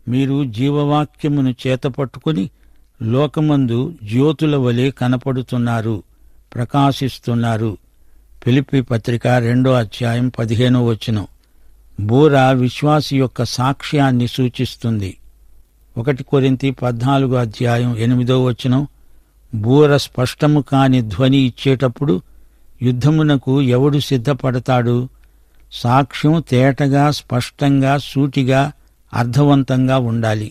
మీరు జీవవాక్యమును చేతపట్టుకుని లోకమందు జ్యోతుల వలె కనపడుతున్నారు ప్రకాశిస్తున్నారు ఫిలిప్పి పత్రిక రెండో అధ్యాయం పదిహేనో వచనం బూర విశ్వాసి యొక్క సాక్ష్యాన్ని సూచిస్తుంది ఒకటి కొరింతి పద్నాలుగో అధ్యాయం ఎనిమిదో వచనం బూర స్పష్టము కాని ధ్వని ఇచ్చేటప్పుడు యుద్ధమునకు ఎవడు సిద్ధపడతాడు సాక్ష్యం తేటగా స్పష్టంగా సూటిగా అర్థవంతంగా ఉండాలి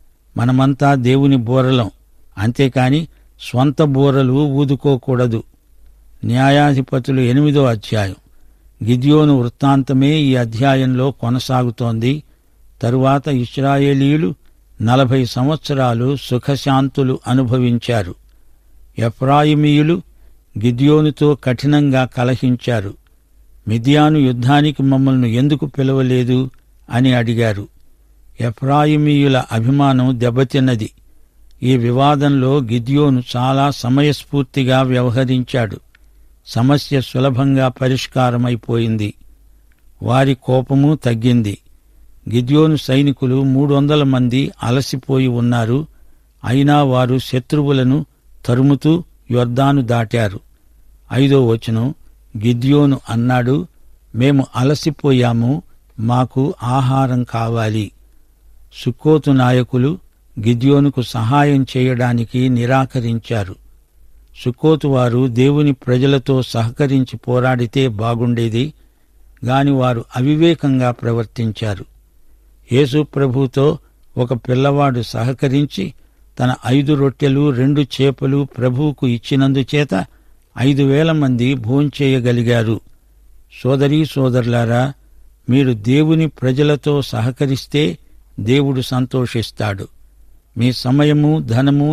మనమంతా దేవుని బూరలం అంతేకాని స్వంత బూరలు ఊదుకోకూడదు న్యాయాధిపతులు ఎనిమిదో అధ్యాయం గిద్యోను వృత్తాంతమే ఈ అధ్యాయంలో కొనసాగుతోంది తరువాత ఇస్రాయేలీయులు నలభై సంవత్సరాలు సుఖశాంతులు అనుభవించారు ఎఫ్రాయిమీయులు గిద్యోనుతో కఠినంగా కలహించారు మిథియాను యుద్ధానికి మమ్మల్ని ఎందుకు పిలవలేదు అని అడిగారు ఎఫ్రాయిమీయుల అభిమానం దెబ్బతిన్నది ఈ వివాదంలో గిద్యోను చాలా సమయస్ఫూర్తిగా వ్యవహరించాడు సమస్య సులభంగా పరిష్కారమైపోయింది వారి కోపము తగ్గింది గిద్యోను సైనికులు మూడు వందల మంది అలసిపోయి ఉన్నారు అయినా వారు శత్రువులను తరుముతూ యొర్దాను దాటారు ఐదో వచనం గిద్యోను అన్నాడు మేము అలసిపోయాము మాకు ఆహారం కావాలి సుక్కోతు నాయకులు గిద్యోనుకు సహాయం చేయడానికి నిరాకరించారు సుక్కోతు వారు దేవుని ప్రజలతో సహకరించి పోరాడితే బాగుండేది గాని వారు అవివేకంగా ప్రవర్తించారు యేసు ప్రభుతో ఒక పిల్లవాడు సహకరించి తన ఐదు రొట్టెలు రెండు చేపలు ప్రభువుకు ఇచ్చినందుచేత ఐదు వేల మంది భోంచేయగలిగారు సోదరీ సోదరులారా మీరు దేవుని ప్రజలతో సహకరిస్తే దేవుడు సంతోషిస్తాడు మీ సమయము ధనము